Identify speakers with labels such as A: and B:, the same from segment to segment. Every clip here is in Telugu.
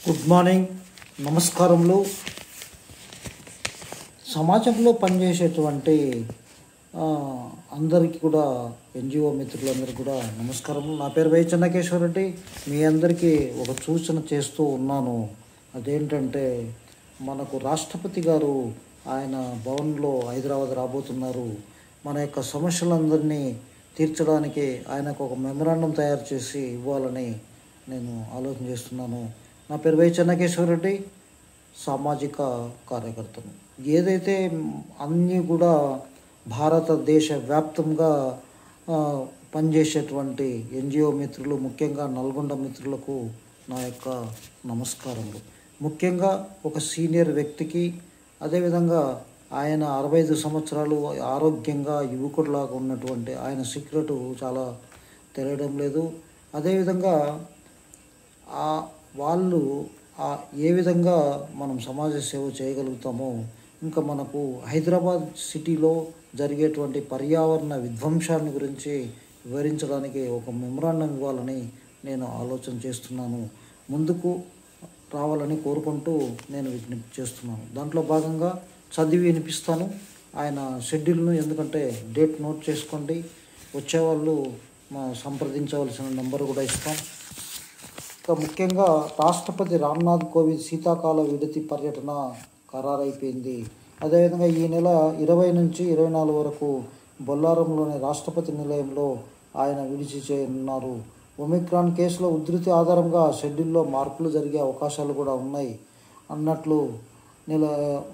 A: గుడ్ మార్నింగ్ నమస్కారములు సమాజంలో పనిచేసేటువంటి ఆ, అందరికీ కూడా ఎన్జిఓ మిత్రులందరికీ కూడా నమస్కారములు నా పేరు వై చెన్నకేశ్వర రెడ్డి మీ అందరికీ ఒక సూచన చేస్తూ ఉన్నాను అదేంటంటే మనకు రాష్ట్రపతి గారు ఆయన భవన్లో హైదరాబాద్ రాబోతున్నారు మన యొక్క సమస్యలందరినీ తీర్చడానికి ఆయనకు ఒక మెమరాండం తయారు చేసి ఇవ్వాలని నేను ఆలోచన చేస్తున్నాను నా పేరు వై చెన్నకేశ్వర రెడ్డి సామాజిక కార్యకర్తను ఏదైతే అన్నీ కూడా భారతదేశ వ్యాప్తంగా ఆ, పనిచేసేటువంటి ఎన్జిఓ మిత్రులు ముఖ్యంగా నల్గొండ మిత్రులకు నా యొక్క నమస్కారములు ముఖ్యంగా ఒక సీనియర్ వ్యక్తికి అదేవిధంగా ఆయన అరవై ఐదు సంవత్సరాలు ఆరోగ్యంగా యువకుడిలాగా ఉన్నటువంటి ఆయన సీక్రెట్ చాలా తెలియడం లేదు అదేవిధంగా ఆ వాళ్ళు ఆ ఏ విధంగా మనం సమాజ సేవ చేయగలుగుతామో ఇంకా మనకు హైదరాబాద్ సిటీలో జరిగేటువంటి పర్యావరణ విధ్వంసాన్ని గురించి వివరించడానికి ఒక మెమరాండం ఇవ్వాలని నేను ఆలోచన చేస్తున్నాను ముందుకు రావాలని కోరుకుంటూ నేను విజ్ఞప్తి చేస్తున్నాను దాంట్లో భాగంగా చదివి వినిపిస్తాను ఆయన షెడ్యూల్ను ఎందుకంటే డేట్ నోట్ చేసుకోండి వచ్చేవాళ్ళు మా సంప్రదించవలసిన నెంబర్ కూడా ఇస్తాం ఇంకా ముఖ్యంగా రాష్ట్రపతి రామ్నాథ్ కోవింద్ శీతాకాల విడతి పర్యటన ఖరారైపోయింది అదేవిధంగా ఈ నెల ఇరవై నుంచి ఇరవై నాలుగు వరకు బొల్లారంలోని రాష్ట్రపతి నిలయంలో ఆయన విడిచి చేయనున్నారు ఒమిక్రాన్ కేసులో ఉధృతి ఆధారంగా షెడ్యూల్లో మార్పులు జరిగే అవకాశాలు కూడా ఉన్నాయి అన్నట్లు నిల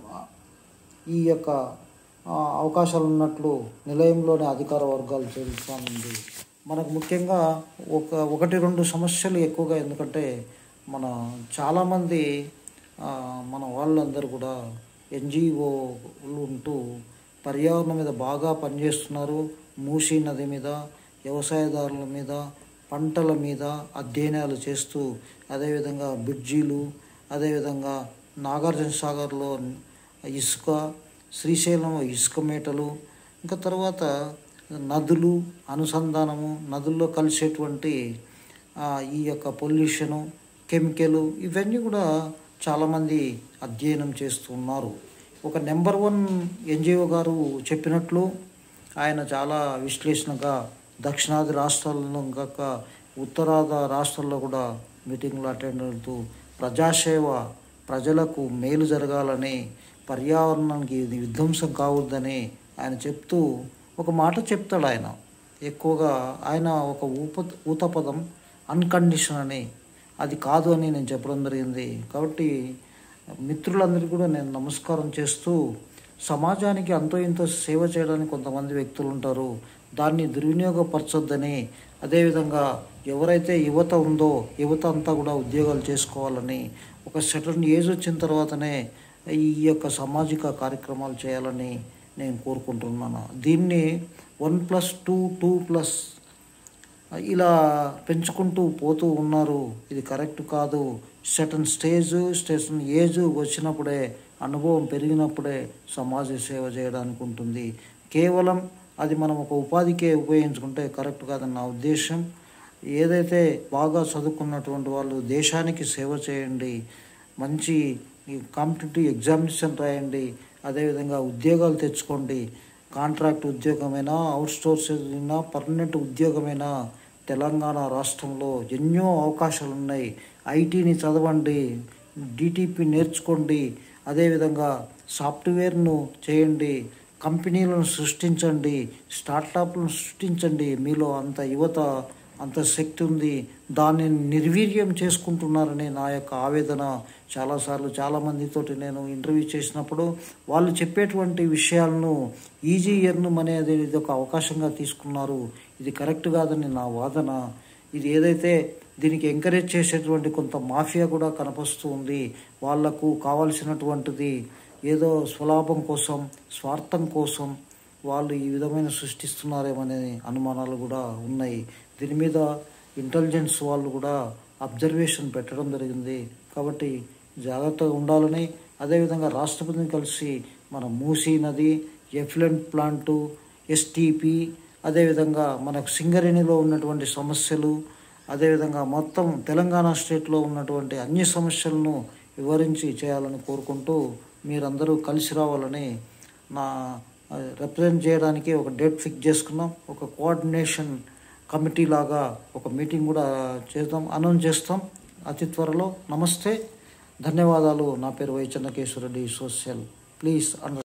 A: ఈ యొక్క ఆ, అవకాశాలు ఉన్నట్లు నిలయంలోని అధికార వర్గాలు తెలుస్తామంది మనకు ముఖ్యంగా ఒక ఒకటి రెండు సమస్యలు ఎక్కువగా ఎందుకంటే మన చాలామంది ఆ, మన వాళ్ళందరూ కూడా ఎన్జిఓలు ఉంటూ పర్యావరణం మీద బాగా పనిచేస్తున్నారు మూసీ నది మీద వ్యవసాయదారుల మీద పంటల మీద అధ్యయనాలు చేస్తూ అదేవిధంగా బ్రిడ్జీలు అదేవిధంగా నాగార్జున సాగర్లో ఇసుక శ్రీశైలం ఇసుక మేటలు ఇంకా తర్వాత నదులు అనుసంధానము నదుల్లో కలిసేటువంటి ఆ, ఈ యొక్క పొల్యూషను కెమికల్ ఇవన్నీ కూడా చాలామంది అధ్యయనం చేస్తున్నారు ఒక నెంబర్ వన్ ఎన్జిఓ గారు చెప్పినట్లు ఆయన చాలా విశ్లేషణగా దక్షిణాది రాష్ట్రాల్లో కాక ఉత్తరాది రాష్ట్రాల్లో కూడా మీటింగ్లు అటెండ్ అవుతూ ప్రజాసేవ ప్రజలకు మేలు జరగాలని పర్యావరణానికి ఇది విధ్వంసం కావద్దని ఆయన చెప్తూ ఒక మాట చెప్తాడు ఆయన ఎక్కువగా ఆయన ఒక ఊప ఊతపదం అన్కండిషన్ అని అది కాదు అని నేను చెప్పడం జరిగింది కాబట్టి మిత్రులందరికీ కూడా నేను నమస్కారం చేస్తూ సమాజానికి అంతో ఇంతో సేవ చేయడానికి కొంతమంది వ్యక్తులు ఉంటారు దాన్ని దుర్వినియోగపరచొద్దని అదేవిధంగా ఎవరైతే యువత ఉందో యువత అంతా కూడా ఉద్యోగాలు చేసుకోవాలని ఒక సర్టన్ ఏజ్ వచ్చిన తర్వాతనే ఈ యొక్క సామాజిక కార్యక్రమాలు చేయాలని నేను కోరుకుంటున్నాను దీన్ని one plus two two plus ఇలా పెంచుకుంటూ పోతూ ఉన్నారు ఇది కరెక్ట్ కాదు సటన్ స్టేజ్ స్టేషన్ ఏజ్ వచ్చినప్పుడే అనుభవం పెరిగినప్పుడే సమాజ సేవ చేయడానికి ఉంటుంది కేవలం అది మనం ఒక ఉపాధికే ఉపయోగించుకుంటే కరెక్ట్ కాదని నా ఉద్దేశం ఏదైతే బాగా చదువుకున్నటువంటి వాళ్ళు దేశానికి సేవ చేయండి మంచి కాంపిటేటివ్ ఎగ్జామినేషన్ రాయండి అదేవిధంగా ఉద్యోగాలు తెచ్చుకోండి కాంట్రాక్ట్ ఉద్యోగమైనా అవుట్ సోర్స్ అయినా పర్మనెంట్ ఉద్యోగమైనా తెలంగాణ రాష్ట్రంలో ఎన్నో అవకాశాలు ఉన్నాయి ఐటీని చదవండి డిటిపి నేర్చుకోండి అదేవిధంగా సాఫ్ట్వేర్ను చేయండి కంపెనీలను సృష్టించండి స్టార్టప్లను సృష్టించండి మీలో అంత యువత అంత శక్తి ఉంది దాన్ని నిర్వీర్యం చేసుకుంటున్నారని నా యొక్క ఆవేదన చాలాసార్లు చాలామందితోటి నేను ఇంటర్వ్యూ చేసినప్పుడు వాళ్ళు చెప్పేటువంటి విషయాలను ఈజీ ఎర్నం అనేది ఇది ఒక అవకాశంగా తీసుకున్నారు ఇది కరెక్ట్ కాదని నా వాదన ఇది ఏదైతే దీనికి ఎంకరేజ్ చేసేటువంటి కొంత మాఫియా కూడా కనపస్తూ ఉంది వాళ్లకు కావలసినటువంటిది ఏదో స్వలాభం కోసం స్వార్థం కోసం వాళ్ళు ఈ విధమైన సృష్టిస్తున్నారేమనే అనుమానాలు కూడా ఉన్నాయి దీని మీద ఇంటెలిజెన్స్ వాళ్ళు కూడా అబ్జర్వేషన్ పెట్టడం జరిగింది కాబట్టి జాగ్రత్తగా ఉండాలని అదేవిధంగా రాష్ట్రపతిని కలిసి మన మూసీ నది ఎఫ్లెంట్ ప్లాంటు ఎస్టీపీ అదేవిధంగా మనకు సింగరేణిలో ఉన్నటువంటి సమస్యలు అదేవిధంగా మొత్తం తెలంగాణ స్టేట్లో ఉన్నటువంటి అన్ని సమస్యలను వివరించి చేయాలని కోరుకుంటూ మీరందరూ కలిసి రావాలని నా రిప్రజెంట్ చేయడానికి ఒక డేట్ ఫిక్స్ చేసుకున్నాం ఒక కోఆర్డినేషన్ కమిటీ లాగా ఒక మీటింగ్ కూడా చేద్దాం అనౌన్స్ చేస్తాం అతి త్వరలో నమస్తే ధన్యవాదాలు నా పేరు Y Chennakeswara Reddy social please under